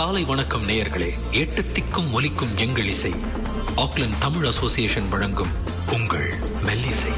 காலை வணக்கம் நேயர்களே எட்டு திக்கும் ஒலிக்கும் எங்கள் இசை ஆக்லண்ட் தமிழ் அசோசியேஷன் வழங்கும் உங்கள் மெல்லிசை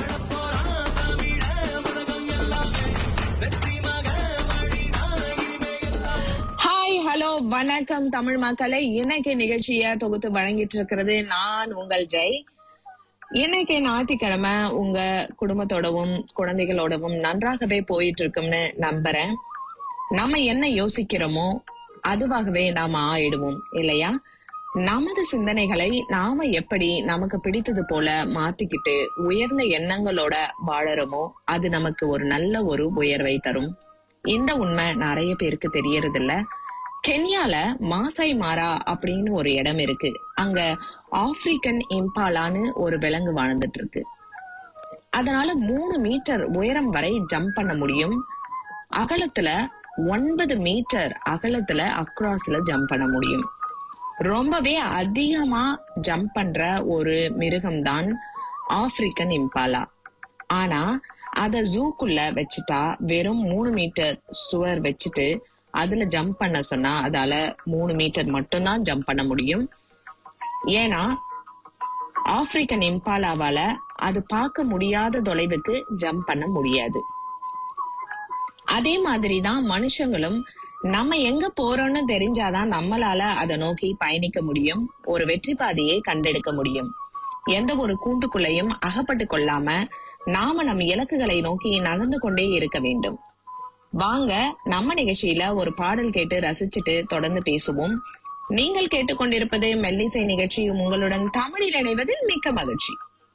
ஹாய் ஹலோ வணக்கம் தமிழ் மக்களை இன்னைக்கு நிகழ்ச்சிய தொகுத்து வழங்கிட்டு இருக்கிறது நான் உங்கள் ஜெய் இன்னைக்கு ஞாயிற்றுக்கிழமை உங்க குடும்பத்தோடவும் குழந்தைகளோடவும் நன்றாகவே போயிட்டு இருக்கும்னு நம்புறேன் நம்ம என்ன யோசிக்கிறோமோ அதுவாகவே நாம ஆயிடுவோம் இல்லையா நமது சிந்தனைகளை நாம எப்படி நமக்கு பிடித்தது போல மாத்திக்கிட்டு உயர்ந்த எண்ணங்களோட வாழறோமோ அது நமக்கு ஒரு நல்ல ஒரு உயர்வை தரும் இந்த உண்மை நிறைய பேருக்கு தெரியறது இல்ல கென்யால மாசாய் மாரா அப்படின்னு ஒரு இடம் இருக்கு அங்க ஆப்பிரிக்கன் இம்பாலான்னு ஒரு விலங்கு வாழ்ந்துட்டு இருக்கு அதனால மூணு மீட்டர் உயரம் வரை ஜம்ப் பண்ண முடியும் அகலத்துல ஒன்பது மீட்டர் அகலத்துல அக்ராஸ்ல ஜம்ப் பண்ண முடியும் ரொம்பவே அதிகமா ஜம்ப் பண்ற ஒரு மிருகம்தான் ஆப்பிரிக்கன் இம்பாலா ஆனா அத ஜூக்குள்ள வச்சுட்டா வெறும் மூணு மீட்டர் சுவர் வச்சுட்டு அதுல ஜம்ப் பண்ண சொன்னா அதால மூணு மீட்டர் மட்டும்தான் ஜம்ப் பண்ண முடியும் ஏன்னா ஆப்பிரிக்கன் இம்பாலாவால அது பார்க்க முடியாத தொலைவுக்கு ஜம்ப் பண்ண முடியாது அதே மாதிரிதான் மனுஷங்களும் நம்ம எங்க போறோம்னு தெரிஞ்சாதான் நம்மளால அதை நோக்கி பயணிக்க முடியும் ஒரு வெற்றி பாதையை கண்டெடுக்க முடியும் எந்த ஒரு கூண்டுக்குள்ளையும் அகப்பட்டு கொள்ளாம நாம நம் இலக்குகளை நோக்கி நகர்ந்து கொண்டே இருக்க வேண்டும் வாங்க நம்ம நிகழ்ச்சியில ஒரு பாடல் கேட்டு ரசிச்சுட்டு தொடர்ந்து பேசுவோம் நீங்கள் கேட்டுக்கொண்டிருப்பது மெல்லிசை நிகழ்ச்சி உங்களுடன் தமிழில் இணைவதில் மிக்க மகிழ்ச்சி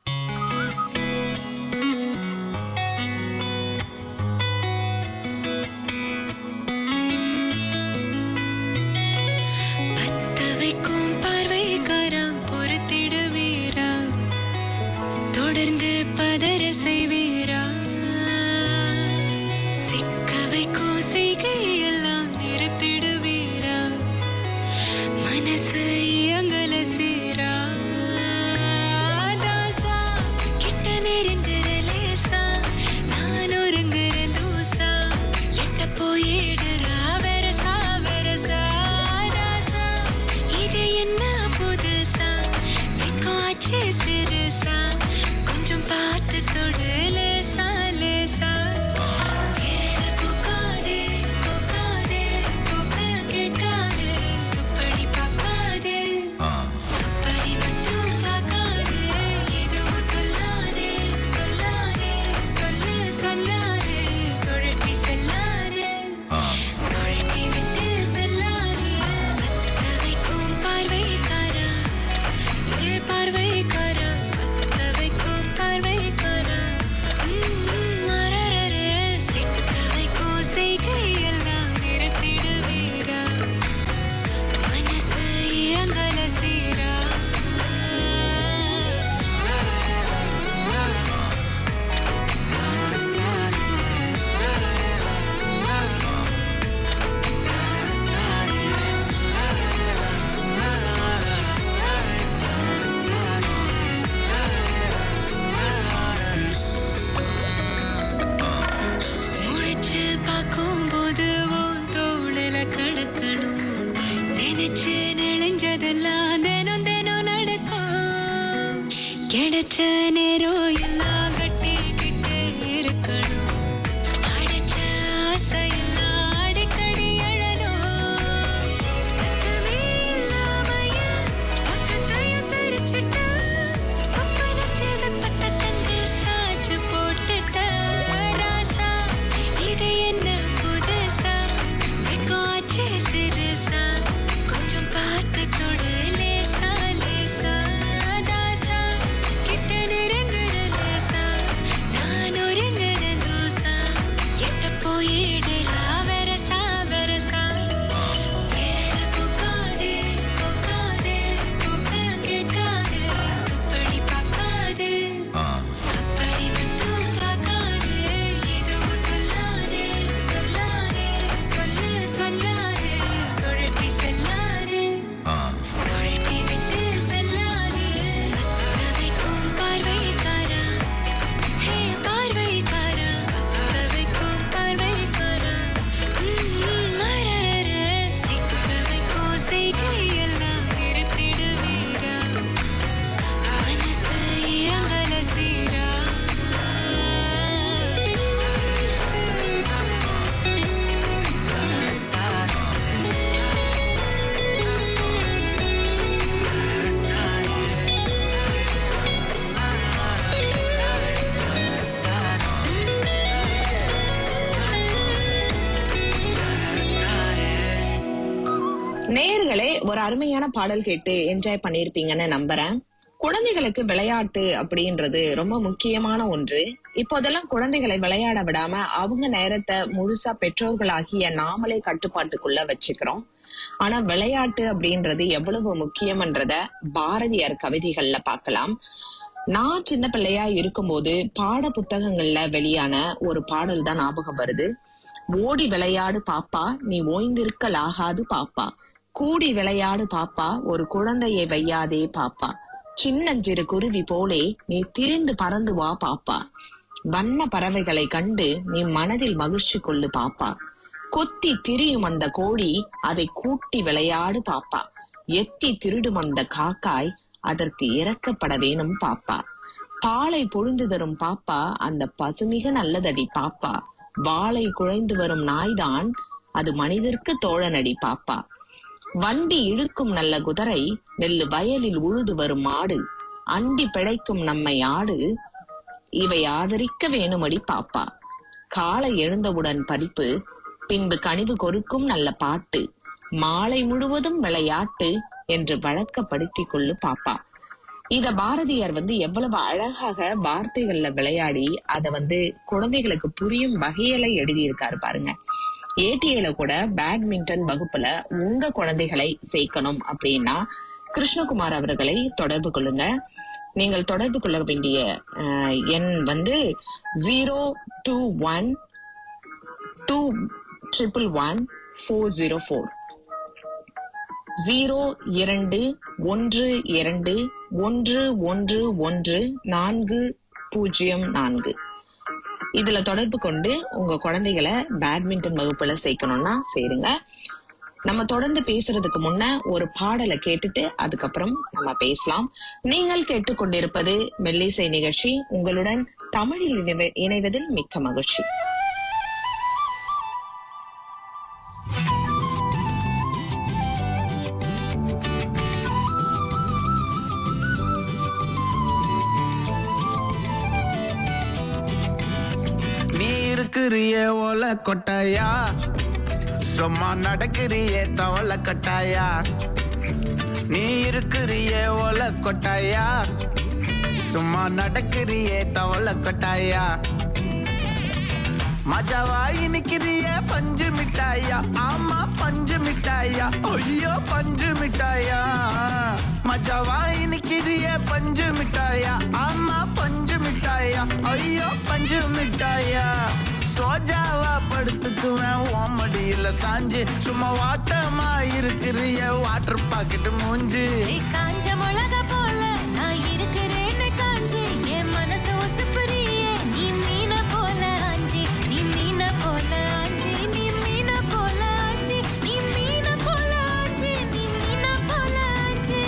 பத்த வைக்கும் பார்வைக்காரன் பொறுத்திடுவீரா தொடர்ந்து பதற செய்வீரா சிக்க வைக்கும் செய்கையெல்லாம் நிறுத்திடுவீரா மனசு இயங்கல சீரா தாசா கிட்ட நெருங்குற லேசா நான் ஒருங்குற தூசா எட்ட போயிடுறா வெரசா வெரசா ராசா இது என்ன புதுசா வெக்கம் ஆச்சு சிறுசா கொஞ்சம் பார்த்து தொடு லேசா லேசா விரல கோக்காதே கோக்காதே கோக்க கேட்காதே அப்படி பார்க்காதே அப்படி மட்டும் பார்க்காதே எதுவும் சொல்லாதே சொல்லாதே சொல்லு சொல்லாதே சுழட்டி செல்லாதே சுழட்டி விட்டு செல்லாதே பத்த வைக்கும் பார்வைக்காரா ஏ பார்வைக்காரா பத்த வைக்கும் பார்வைக்காரா ம், மரரரே, சிக்க வைக்கும் செய்கையெல்லாம் நிறுத்திடுவீரா மனசு இயங்கல சீரா முழிச்சு பார்க்கும்போது உன் தோணல கடக்கணும் நினைச்சு நெளிஞ்சதெல்லாம் தினம் தினம் நடக்கும் கிடைச்ச நேரம் எல்லாம் கட்டிக்கிட்டு இருக்கணும் அடைச்ச ஆசையெல்லாம் அடிக்கடி எழணும் சத்தமே இல்லாமைய மொத்தத்தையும் சரிச்சுட்டு சொப்பனத்தில் வெப்பத்தை தந்து சாய்ச்சு போட்டுட்ட ராசா இது என்ன புதுசா வெக்கம் ஆச்சு சிறுசா கொஞ்சம் பார்த்து தொடு லேசா லேசா தாசா கிட்ட நெருங்குற லேசா நான் ஒருங்குற தூசா எட்ட போயிடுறா வெரசா வெரசா விரல கோக்காதே கோக்காதே கோக்க கேட்காதே அப்படி பார்க்காதே அப்படி மட்டும் பார்க்காதே எதுவும் சொல்லாதே சொல்லாதே சொல்லு சொல்லாதே சுழட்டி செல்லாதே சுழட்டி விட்டு செல்லாதே பத்த வைக்கும் பார்வைக்காரா ஹே பார்வைக்காரா பத்த வைக்கும் பார்வைக்காரா ஒரு அருமையான பாடல் கேட்டு என்ஜாய் பண்ணிருப்பீங்கன்னு நம்புறேன் குழந்தைகளுக்கு விளையாட்டு அப்படின்றது ரொம்ப முக்கியமான ஒன்று இப்போதெல்லாம் குழந்தைகளை விளையாட விடாம அவங்க நேரத்தை முழுசா பெற்றோர்களாகிய நாமளே கட்டுப்பாட்டுக்குள்ள வச்சுக்கிறோம் ஆனா விளையாட்டு அப்படின்றது எவ்வளவு முக்கியம்ன்றத பாரதியார் கவிதைகள்ல பார்க்கலாம் நான் சின்ன பிள்ளையா இருக்கும்போது பாட புத்தகங்கள்ல வெளியான ஒரு பாடல் தான் ஞாபகம் வருது ஓடி விளையாடு பாப்பா நீ ஓய்ந்திருக்கலாகாது பாப்பா கூடி விளையாடு பாப்பா ஒரு குழந்தையை வையாதே பாப்பா சின்னஞ்சிறு குருவி போலே நீ திரிந்து பறந்து வா பாப்பா வண்ண பறவைகளை கண்டு நீ மனதில் மகிழ்ச்சி கொள்ளு பாப்பா கொத்தி திரியும் அந்த கோழி அதை கூட்டி விளையாடு பாப்பா எத்தி திருடும் அந்த காக்காய் அதற்கு இறக்கப்பட வேணும் பாப்பா பாலை பொழிந்து தரும் பாப்பா அந்த பசுமிக நல்லதடி பாப்பா வாளை குழைந்து வரும் நாய்தான் அது மனிதர்க்கு தோழனடி பாப்பா வண்டி இழுக்கும் நல்ல குதிரை நெல்லு வயலில் உழுது வரும் மாடு அண்டி பிழைக்கும் நம்மை ஆடு இவை ஆதரிக்க வேணுமடி பாப்பா காலை எழுந்தவுடன் படிப்பு பின்பு கனிவு கொறுக்கும் நல்ல பாட்டு மாலை முழுவதும் விளையாட்டு என்று வழக்கப்படுத்திக் கொள்ளு பாப்பா இத பாரதியார் வந்து எவ்வளவு அழகாக வார்த்தைகள்ல விளையாடி அத வந்து குழந்தைகளுக்கு புரியும் வகையில எழுதியிருக்காரு பாருங்க ஏடிஏல கூட பேட்மிண்டன் வகுப்புல உங்க குழந்தைகளை சேர்க்கணும் அப்படின்னா கிருஷ்ணகுமார் அவர்களை தொடர்பு கொள்ளுங்க நீங்கள் தொடர்பு கொள்ள வேண்டிய அஹ், எண் வந்து zero two one two triple one four zero four zero இரண்டு ஒன்று இரண்டு ஒன்று ஒன்று ஒன்று நான்கு பூஜ்ஜியம் நான்கு இதுல தொடர்பு கொண்டு உங்க குழந்தைகளை பேட்மிண்டன் வகுப்புல சேர்க்கணும்னா சேருங்க நம்ம தொடர்ந்து பேசுறதுக்கு முன்ன ஒரு பாடலை கேட்டுட்டு அதுக்கப்புறம் நம்ம பேசலாம் நீங்கள் கேட்டுக்கொண்டிருப்பது மெல்லிசை நிகழ்ச்சி உங்களுடன் தமிழில் இணைவ- இணைவதில் மிக்க மகிழ்ச்சி நீ இருக்கிறிய ஓல கொட்டாயா சும்மா நடக்கிறிய தவள கட்டாயா நீ இருக்கிறிய ஓல கொட்டாயா சும்மா நடக்கிறிய தவள கொட்டாயா மஜாவாய் நிக்கிறிய பஞ்சு மிட்டாயா ஆமா பஞ்சு மிட்டாயா ஐயோ பஞ்சு மிட்டாயா மஜாவாய் நிக்கிறிய பஞ்சு மிட்டாயா ஆமா பஞ்சு மிட்டாயா ஐயோ பஞ்சு மிட்டாயா சோஜாவா படுத்துக்குவேன் ஓமடியில சாஞ்சு சும்மா வாட்டமா இருக்கிறிய வாட்டர் பாக்கெட் மூஞ்சி ஏய், காஞ்ச மிளகா போல நான் இருக்கிறேன்னு காஞ்சி என் மனசு உசுப்புறியே நீ மீன போல ஆஞ்சி நீ மீன போல ஆஞ்சி நீ மீன போல ஆஞ்சி நீ மீன போல ஆஞ்சி நீ மீன போல ஆஞ்சி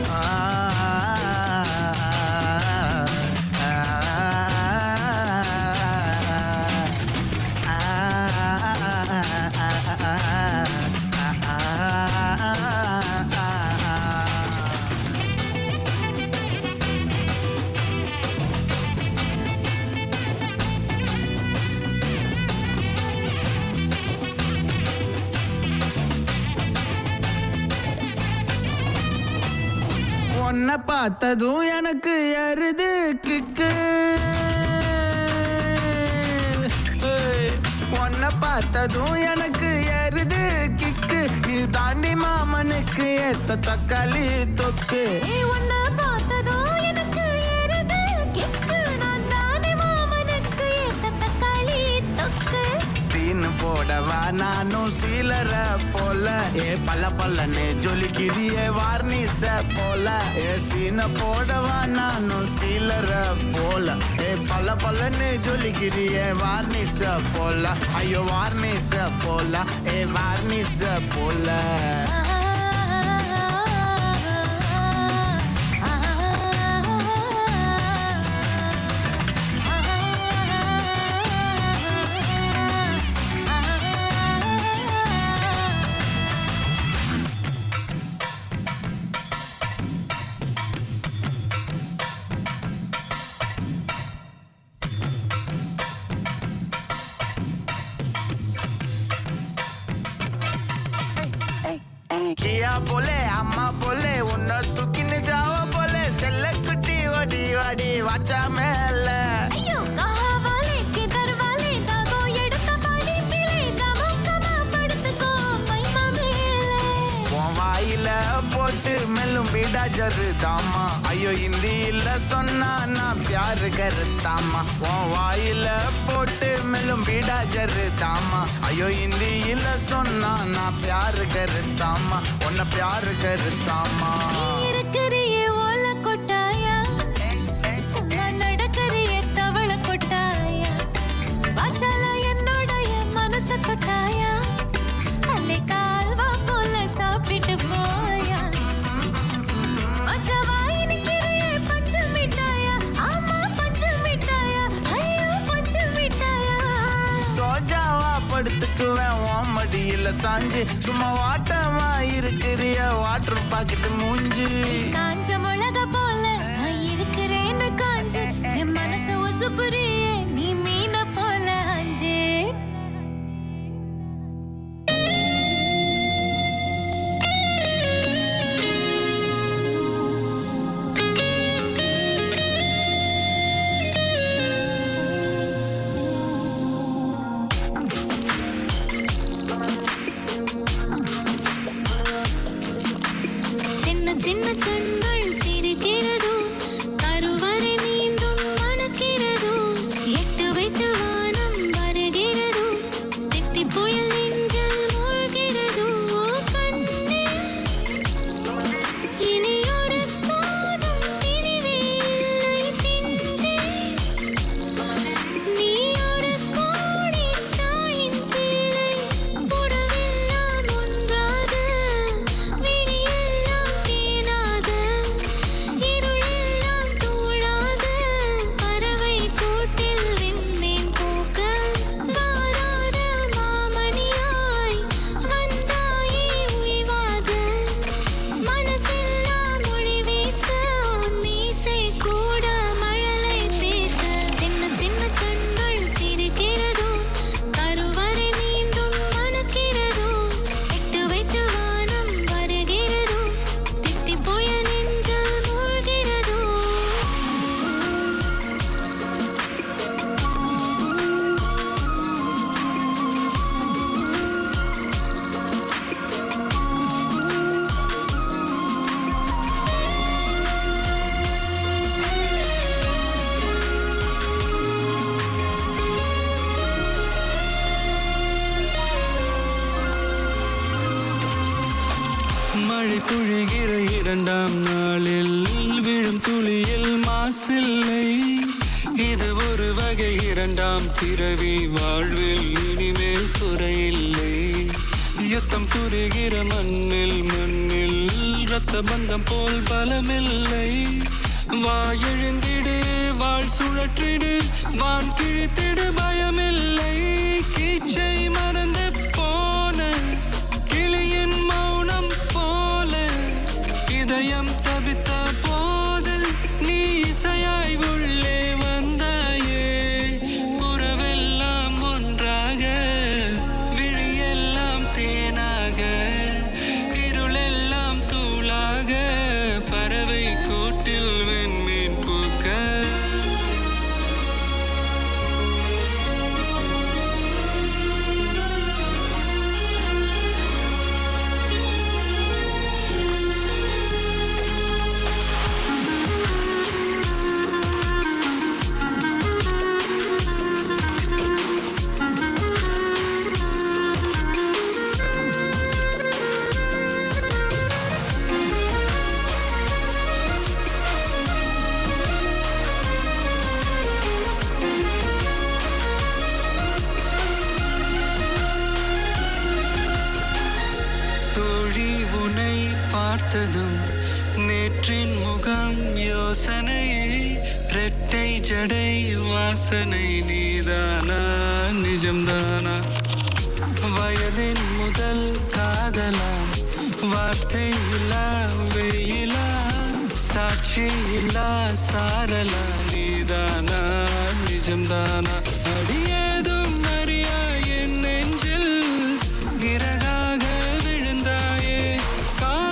உன்னை பார்த்ததும் எனக்கு எருது கிக்கு ஏய், உன்னை பார்த்ததும் எனக்கு எருது கிக்கு நீ தாண்டி மாமனுக்கு ஏத்த தக்காளி தொக்கு ஏய், உன்னை பார்த்ததும் எனக்கு ஏறுது கிக்கு. நான் தானே மாமனுக்கு ஏத்த தக்காளி தொக்கு. சீனு போடவா நானும் சீலர போல ஏ பல்ல பல்லன்னு ஜொலிக்கிறிய வார்னிச போல ஏ சீன போடவா நானும் சீலர போல ஏ பல்ல பல்லன்னு ஜொலிக்கிறிய வார்னிச போல ஐயோ வார்னிச போல ஏ வார்னிச போல ஏய் ஐயா போலே அம்மா போலே உன்னை தூக்கின்னு ஜாவ போலே செல்ல குட்டி ஓடி வாடி வாச்சா மேல ஐயோ கஹாவாலே கிதர்வாலே தாகோ எடுத்த பாடி பிளே கமக்கமா படுத்துக்கோ மைமா மேலே உன் வாயில போட்டு மெல்லும் பீடா ஜரு தாமா ஐயோ ஹிந்தியில சொன்னா நான் பியாரு கருத்தாமா உன் வாயில போட்டு மெல்லும் பீடா ஜரு தாமா ஐயோ ஹிந்தியில சொன்னா நான் பியாரு கருத்தாமா உன்னை பியாரு கருத்தாமா நீ இருக்கிறியே ஓல கொட்டாயா சும்மா நடக்கறியே தவள கொட்டாயா வாச்சால என்னோடைய மனச தொட்டாயா அல்லே கால்வா போல சாப்பிட்டு போயா மச்சவா இனிக்கிறியே பஞ்சு மிட்டாயா ஆமா பஞ்சு மிட்டாயா ஐயோ பஞ்சு மிட்டாயா சோஜாவா படுத்துக்குவேன் உன் மடியில சாஞ்சு சும்மா வாட்டமா இருக்கிறிய வாட்டர் பாக்கெட் மூஞ்சி காஞ்ச மிளக போல நான் இருக்கிறேன்னு காஞ்சு என் மனசு உசுப்புறியே நீ மீன போல அஞ்சு சின்ன சின்ன கண்கள் சிரிக்கிறதோ கருவறை மீண்டும் மணக்கிறதோ எட்டு வைத்து வானம் வருகிறதோ தித்தி புயல் நெஞ்சில் மூழ்கிறதோ ஓ கண்ணே இனி ஒரு போதும் பிரிவே இல்லை பின்றே நீ ஒரு கோடி தாயின் பிள்ளை உடவெல்லாம் ஒன்றாக விழியெல்லாம் தேனாக இருளெல்லாம் தூளாக பறவை கூட்டில் விண்மீன் பூக்க மாறாத மாமணியாய் வந்தாயே உய்வாக மனசெல்லாம் மொழி வீச உன் மீசை கூட மழலை பேச சின்ன சின்ன கண்கள் சிரிக்கிறதோ கருவறை மீண்டும் மணக்கிறதோ எட்டு வைத்து வானம் வருகிறதோ தித்தி புயல் நெஞ்சில் மூழ்கிறதோ மழை பொழிகிற இரண்டாம் நாளில் விழும் துளியில் மாசில்லை இது ஒரு வகை இரண்டாம் பிறவி வாழ்வில் இனிமேல் குறையில்லை யுத்தம் புரிகிற மண்ணில் மண்ணில் ரத்த பந்தம் போல் பலமில்லை வா எழுந்திடு வாழ் சுழற்றிடு வான் கிழித்திடு பயமில்லை கீச்சை மறந்து போன கிளியின் மௌனம் போல இதயம் தவித்த போதில் நீ இசையாய் உள்ளே வந்தாயே உறவெல்லாம் ஒன்றாக விழியெல்லாம் தேனாக இருளெல்லாம் தூளாக பறவை கூட்டில் வெண்மீன் பூக்க தோழி உனை பார்த்ததும் நேற்றின் முகம் யோசனையே ரெட்டை ஜடை வாசனை நீதானா நிஜம்தானா வயதின் முதல் காதலாம் வார்த்தை இல்லா வெயிலா சாட்சி இல்லா சாரலா நீதானா நிஜம்தானா அடியேதும் அறியா என் நெஞ்சில் இறகாக விழுந்தாயே கா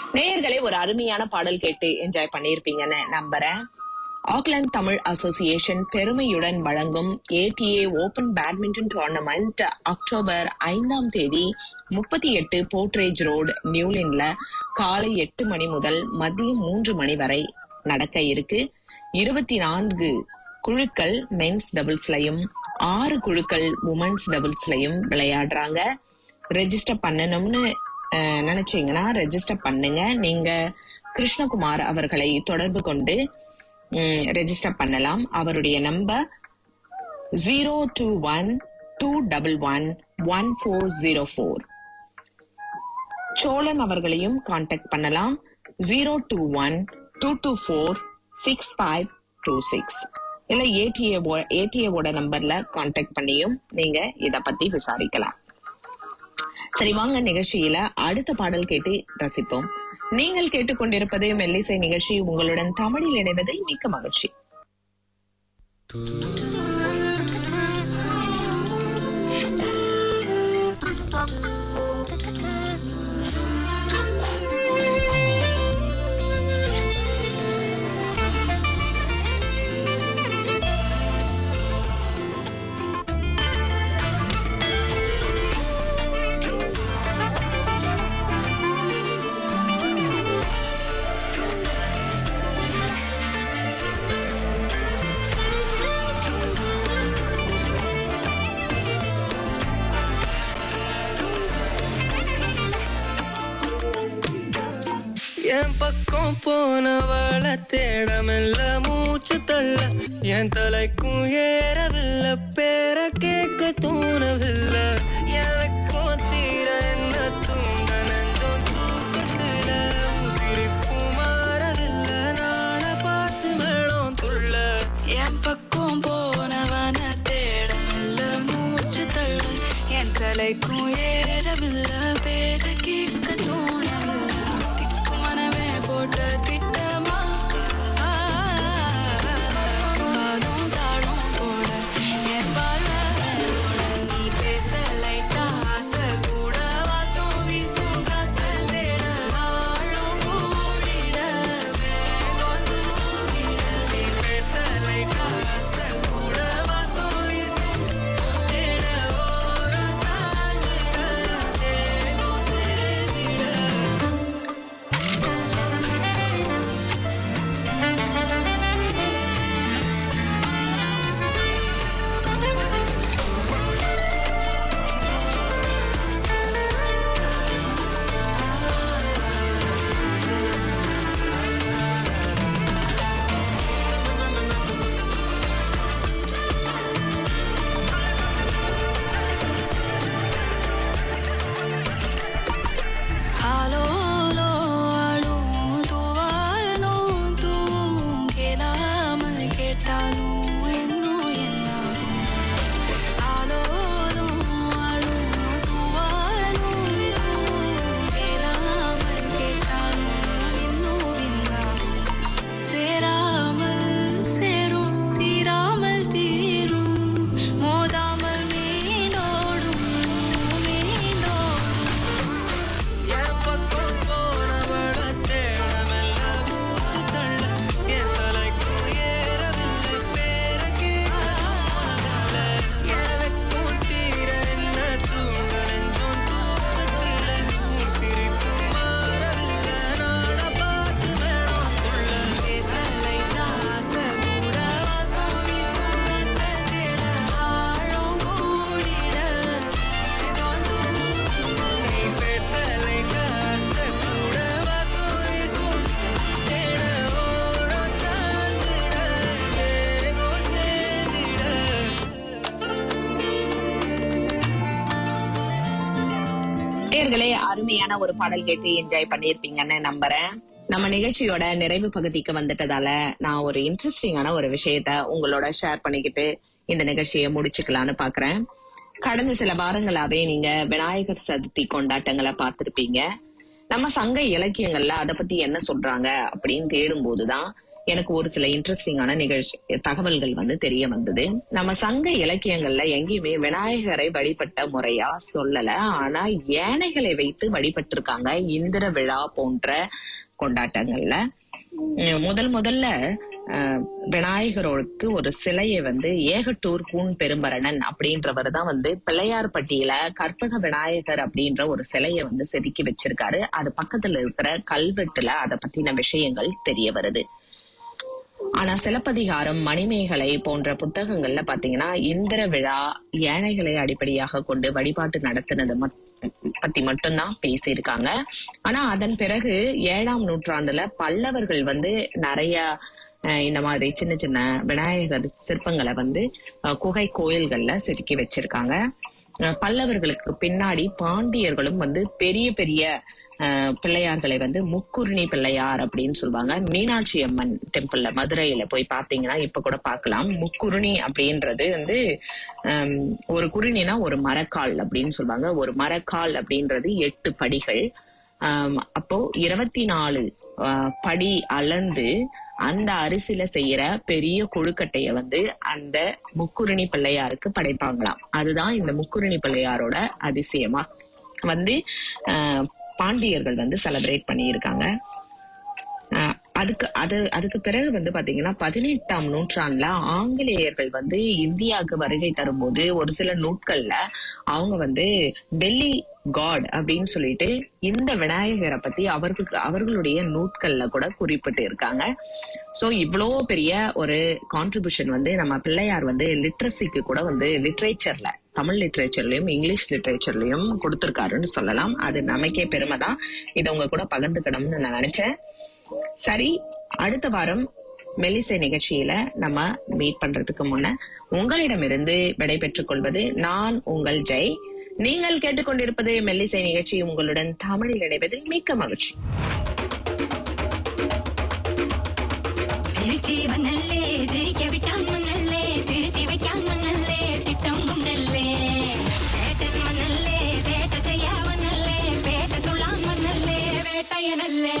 நேயர்களே ஒரு அருமையான பாடல் கேட்டு என்ஜாய் பண்ணியிருப்பீங்கன்னு நம்புறேன் ஆக்லாந்து தமிழ் அசோசியேஷன் பெருமையுடன் வழங்கும் ATA open badminton tournament October ஐந்தாம் தேதி முப்பத்தி எட்டு போர்ட்ரேஜ் ரோடு நியூலின்ல காலை எட்டு மணி முதல் மதியம் மூன்று மணி வரை நடக்க இருக்கு இருபத்தி நான்கு குழுக்கள் மென்ஸ் டபுள்ஸ்லயும் ஆறு குழுக்கள் உமன்ஸ் டபுள்ஸ்லயும் விளையாடுறாங்க ரெஜிஸ்டர் பண்ணணும்னு அஹ், நினைச்சீங்கன்னா ரெஜிஸ்டர் பண்ணுங்க நீங்க கிருஷ்ணகுமார் அவர்களை தொடர்பு கொண்டு ரெஜிஸ்டர் பண்ணலாம் அவருடைய number zero two one two double one one four zero four Cholan அவர்களையும் காண்டாக்ட் பண்ணலாம் zero two one two two four six five two six இல்ல ஏடிஏ ஏடிஏவோட நம்பர்ல காண்டாக்ட் பண்ணியும் நீங்க இத பத்தி விசாரிக்கலாம் சரி வாங்க நிகழ்ச்சியில அடுத்த பாடல் கேட்டு ரசிப்போம் நீங்கள் கேட்டுக்கொண்டிருப்பது மெல்லிசை நிகழ்ச்சி உங்களுடன் தமிழில் இணைவதில் மிக்க மகிழ்ச்சி என் பக்கம் போனவள தேடமில்ல மூச்சு தள்ள என் தலைக்கும் ஏறவில்லை பேர கேட்க தோணவில்லை எனக்கும் தீர என்ன தூண்ட நெஞ்சம் தூக்கத்துல உசிரிப்பும் மாறவில்லை நாள பார்த்து மேளம் துள்ள என் பக்கம் போனவன தேடமில்ல மூச்சு தள்ள என் தலைக்கும் ஏறவில்லை பேர கேட்க தோணவில்லை திக்கு மனமே போட்ட திட்டமா பாதம் தாளம் போட என் பால நீ பேச லைட்டா ஆசை கூட வாசம் வீசும் காத்து தேட ஆழம் கூடிட வேகம் தூவிட நீ பேச லைட்டா ஆசை கூட வாசம் வீசும் தேட ஓரம் சாஞ்சிட தேகம் சேர்ந்திட ஆலோலோ ஆளும் தூவாலும் தூவும் கேளாமல் கேட்டாலும் இன்னும் என்னாகும் ஆலோலோ ஆளும் தூவாலும் தூவும் கேளாமல் கேட்டாலும் இன்னும் என்னாகும் சேராமல் சேரும் தீராமல் தீரும் மோதாமல் மீண்டோடும் மீண்டோடும் என் பக்கம் போனவள தேடமெல்ல மூச்சு தள்ள என் தலைக்கும் ஏறவில்லை பேர கேட்க தோணவில்லை என் வெக்கம் தீர என்ன தூங்க நெஞ்சம் தூக்கத்தில உன் சிரிப்பு மாறவில்லை நாள பார்த்து மேளம் கொள்ள பேச லைட்டா ஆசை கூட வாசம் வீசும் காத்த தேட ஆழம் கூடிட வேகம் தூவிட நீ பேச லைட்டா ஆசை கூட வாசம் வீசும் தேட ஓரம் சாஞ்சிட தேகம் சேர்ந்திட நேயர்களே அருமையான ஒரு பாடல் கேட்டு என்ஜாய் பண்ணியிருப்பீங்கன்னு நம்புறேன் நம்ம நிகழ்ச்சியோட நிறைவு பகுதிக்கு வந்துட்டதால நான் ஒரு இன்ட்ரெஸ்டிங்கான ஒரு விஷயத்த உங்களோட ஷேர் பண்ணிக்கிட்டு இந்த நிகழ்ச்சியை முடிச்சுக்கலான்னு பாக்குறேன் கடந்த சில வாரங்களாவே நீங்க விநாயகர் சதுர்த்தி கொண்டாட்டங்களை பார்த்திருப்பீங்க நம்ம சங்க இலக்கியங்கள்ல அதை பத்தி என்ன சொல்றாங்க அப்படின்னு தேடும் போதுதான் எனக்கு ஒரு சில இன்ட்ரெஸ்டிங்கான நிகழ்ச்சி தகவல்கள் வந்து தெரிய வந்தது நம்ம சங்க இலக்கியங்கள்ல எங்கேயுமே விநாயகரை வழிபட்ட முறையா சொல்லல ஆனா யானைகளை வைத்து வழிபட்டிருக்காங்க இந்திர விழா போன்ற கொண்டாட்டங்கள்ல உம் முதல் முதல்ல அஹ், விநாயகரோருக்கு ஒரு சிலையை வந்து ஏகட்டூர் கூன் பெரும்பரணன் அப்படின்றவர் தான் வந்து பிள்ளையார்பட்டியில கற்பக விநாயகர் அப்படின்ற ஒரு சிலையை வந்து செதுக்கி வச்சிருக்காரு அது பக்கத்துல இருக்கிற கல்வெட்டுல அதை பத்தின விஷயங்கள் தெரிய வருது ஆனா சிலப்பதிகாரம் மணிமேகலை போன்ற புத்தகங்கள்ல பாத்தீங்கன்னா இந்திர விழா யானைகளை அடிப்படையாக கொண்டு வழிபாட்டு நடத்தினது மத்- பத்தி மட்டும்தான் பேசியிருக்காங்க ஆனா அதன் பிறகு ஏழாம் நூற்றாண்டுல பல்லவர்கள் வந்து நிறைய அஹ், இந்த மாதிரி சின்ன சின்ன விநாயகர் சிற்பங்களை வந்து அஹ், குகை கோயில்கள்ல செதுக்கி வச்சிருக்காங்க அஹ், பல்லவர்களுக்கு பின்னாடி பாண்டியர்களும் வந்து பெரிய பெரிய அஹ், பிள்ளையார்களை வந்து முக்குருணி பிள்ளையார் அப்படின்னு சொல்லுவாங்க மீனாட்சி அம்மன் டெம்பிள்ல மதுரையில போய் பாத்தீங்கன்னா இப்ப கூட பார்க்கலாம் முக்குருணி அப்படின்றது வந்து ஹம், ஒரு குருணினா ஒரு மரக்கால் அப்படின்னு சொல்லுவாங்க ஒரு மரக்கால் அப்படின்றது எட்டு படிகள் ஆம், அப்போ இருபத்தி நாலு ஆஹ், படி அளந்து அந்த அரிசியில செய்யற பெரிய கொழுக்கட்டைய வந்து அந்த முக்குருணி பிள்ளையாருக்கு படைப்பாங்களாம் அதுதான் இந்த முக்குருணி பிள்ளையாரோட அதிசயமா வந்து ஆஹ், பாண்டியர்கள் வந்து செலிப்ரேட் பண்ணியிருக்காங்க ஆஹ் அதுக்கு அது அதுக்கு பிறகு வந்து பாத்தீங்கன்னா பதினெட்டாம் நூற்றாண்டுல ஆங்கிலேயர்கள் வந்து இந்தியாவுக்கு வருகை தரும்போது ஒரு சில நூட்கள்ல அவங்க வந்து டெல்லி காட் அப்படின்னு சொல்லிட்டு இந்த விநாயகரை பத்தி அவர்களுக்கு அவர்களுடைய நூட்கள்ல கூட குறிப்பிட்டு இருக்காங்க சோ இவ்வளோ பெரிய ஒரு கான்ட்ரிபியூஷன் வந்து நம்ம பிள்ளையார் வந்து லிட்ரஸிக்கு கூட வந்து லிட்ரேச்சர்ல தமிழ் லிட்ரேச்சர்லயும் இங்கிலீஷ் லிட்ரேச்சர்லயும் கொடுத்திருக்காருன்னு சொல்லலாம் அது நமக்கே பெருமை தான் இதை உங்க கூட பகிர்ந்துக்கணும்னு நான் நினைச்சேன் சரி அடுத்த வாரம் மெல்லிசை நிகழ்ச்சியில நம்ம மீட் பண்றதுக்கு முன்ன உங்களிடமிருந்து விடைபெற்றுக் கொள்வது நான் உங்கள் ஜெய் நீங்கள் கேட்டுக்கொண்டிருப்பது மெல்லிசை நிகழ்ச்சி உங்களுடன் தமிழில் இணைவதில் மிக்க மகிழ்ச்சி திருச்சி வந்தல்லே திரிக்க விட்டான் மன்னல்லே திருத்தி வைக்கான் மன்னல்லே திட்டம் உண்டல்லே சேட்டன் மன்னல்லே சேட்ட செய்யா வந்தல்லே பேட்ட துள்ளான் மன்னல்லே வேட்டையனல்லே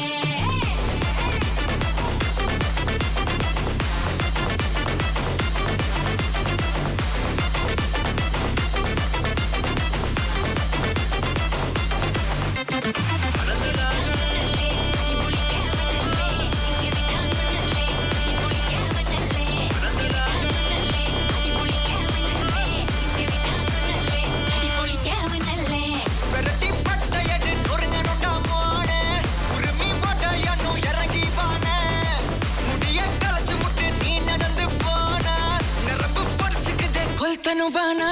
விரட்டி பட்டையடி நொறுங்கணுண்டா மோனே. உருமி பட்டையன்னு இறங்கி வானே. முடிய களைச்சு முட்டு நீ நடந்து போனா. நரம்பு பொடிச்சுக்குதே கொல்தனுவானா.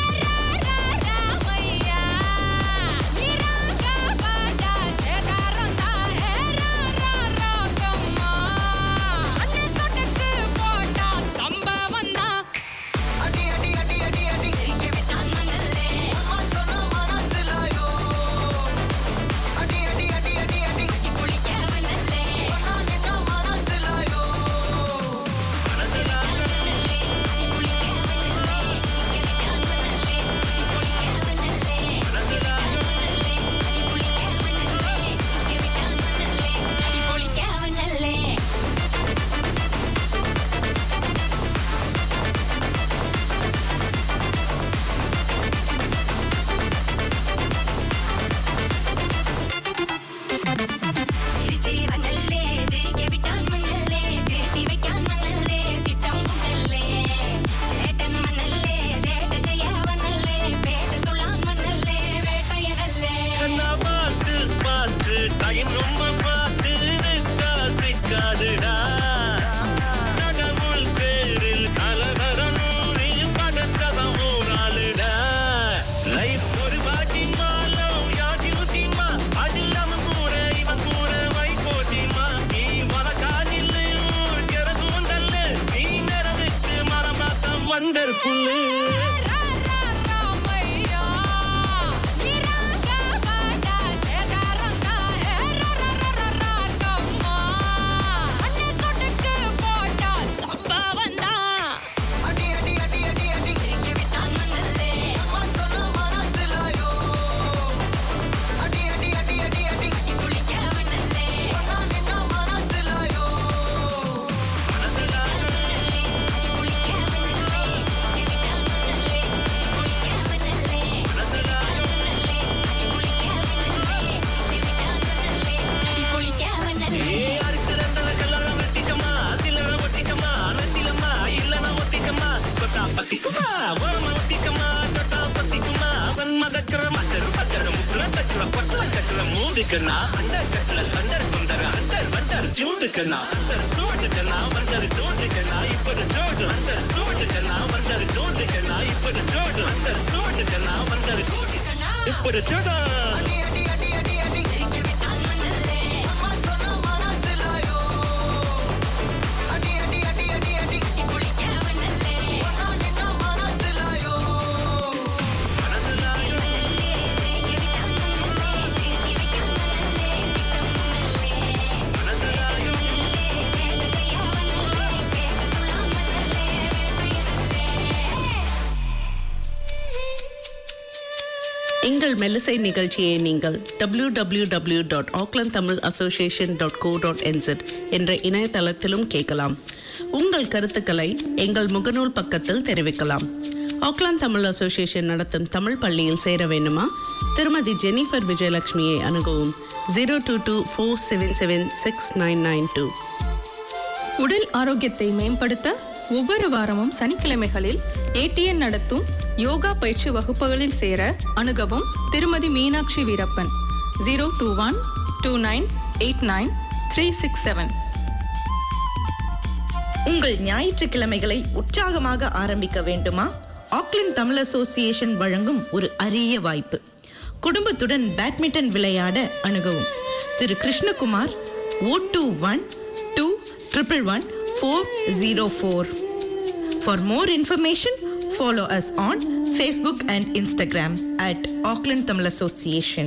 அடி அடி அடி அடி அடி அம்மா சொன்ன மனசுலாயோ. அடி அடி அடி அடி அடி ஒன்னா நின்ன மனசுலாயோ. திருச்சி வந்தல்லே திரிக்க விட்டான் மன்னல்லே திருத்தி வைக்கான் மன்னல்லே திட்டம் உண்டல்லே சேட்டன் மன்னல்லே சேட்ட செய்யா வந்தல்லே பேட்ட துள்ளான் மன்னல்லே வேட்டையனல்லே கண்ணா fast, fast, time ரொம்ப fast, நிறுத்தா சிக்காதுடா. கடவுள் பேரில் கலவரணும், நீ படைச்சவன் ஓர் ஆளுடா. Life ஒரு வாட்டி மாலம், யாட்டி ஊத்திமா, அதில் அவன் கூட, இவன் கூட வை போட்டிமா. நீ வளர்க்கா நில்லு, ஊர் கிறதும் தள்ளு, நீ நிறவிட்டு மரம் பார்த்தா wonderful. அடி அடி அடி அடி அடி அம்மா சொன்ன மனசுலாயோ. அடி அடி அடி அடி அடி ஒன்னா நின்ன மனசுலாயோ. சூடுக்கண்ணா அண்டர் கட்ல தண்டர் குண்டர் அண்டர் வண்டர் சூடுக்கண்ணா அண்டர் சூடுக்கண்ணா வண்டர் டோண்டுக்கண்ணா இப்படி ஜோடு அண்டர் சூடுக்கண்ணா வண்டர் டோண்டுக்கண்ணா இப்படி ஜோடு அண்டர் சூடுக்கண்ணா வண்டர் இப்படி ஜோடு எங்கள் மெல்லிசை நிகழ்ச்சியை நீங்கள் W W W dot Auckland Tamil association dot co dot NZ என்ற இணையதளத்திலும் கேட்கலாம் உங்கள் கருத்துக்களை எங்கள் முகநூல் பக்கத்தில் தெரிவிக்கலாம் ஆக்லாந்து தமிழ் அசோசியேஷன் நடத்தும் தமிழ் பள்ளியில் சேர வேண்டுமா திருமதி ஜெனிஃபர் விஜயலட்சுமியை அணுகவும் zero two two four seven seven six nine nine two உடல் ஆரோக்கியத்தை மேம்படுத்த ஒவ்வொரு வாரமும் சனிக்கிழமைகளில் ஏடிஎன் நடத்தும் யோகா பயிற்சி வகுப்புகளில் சேர அணுகவும் திருமதி Meenakshi Veerappan zero two one two nine eight nine three six seven உங்கள் ஞாயிற்றுக்கிழமைகளை உற்சாகமாக ஆரம்பிக்க வேண்டுமா ஆக்லாந்து தமிழ் அசோசியேஷன் வழங்கும் ஒரு அரிய வாய்ப்பு குடும்பத்துடன் பேட்மிண்டன் விளையாட அணுகவும் திரு Krishnakumar oh two one two triple one four zero four for more information follow us on Facebook and Instagram at Auckland Tamil association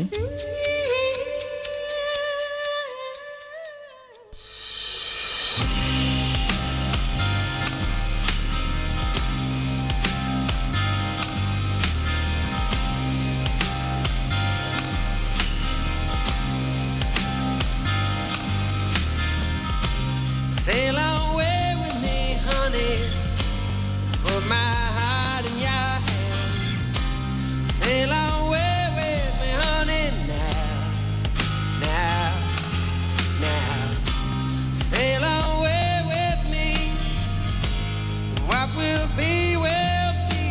Sail away with me, honey. Put my heart in your hand. Sail away with me, honey, now. Now, now. Sail away with me. What will be, will be.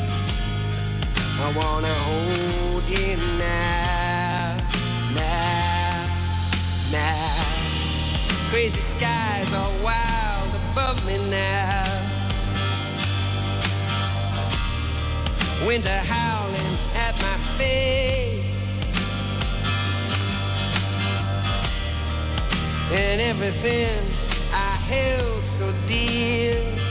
I wanna hold you now, now, now. Crazy skies are wild above me now. Winter howling at my face. And everything I held so dear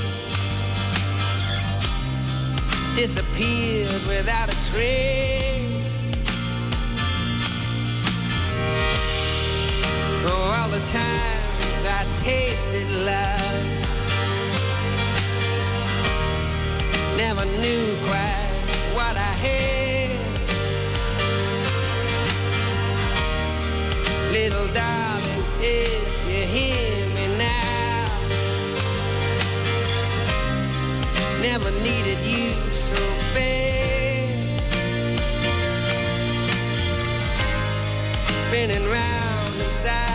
disappeared without a trace. Oh, all the times I tasted love. Never knew quite what I had. Little darling, if you hear me now, never needed you so bad. Spinning round inside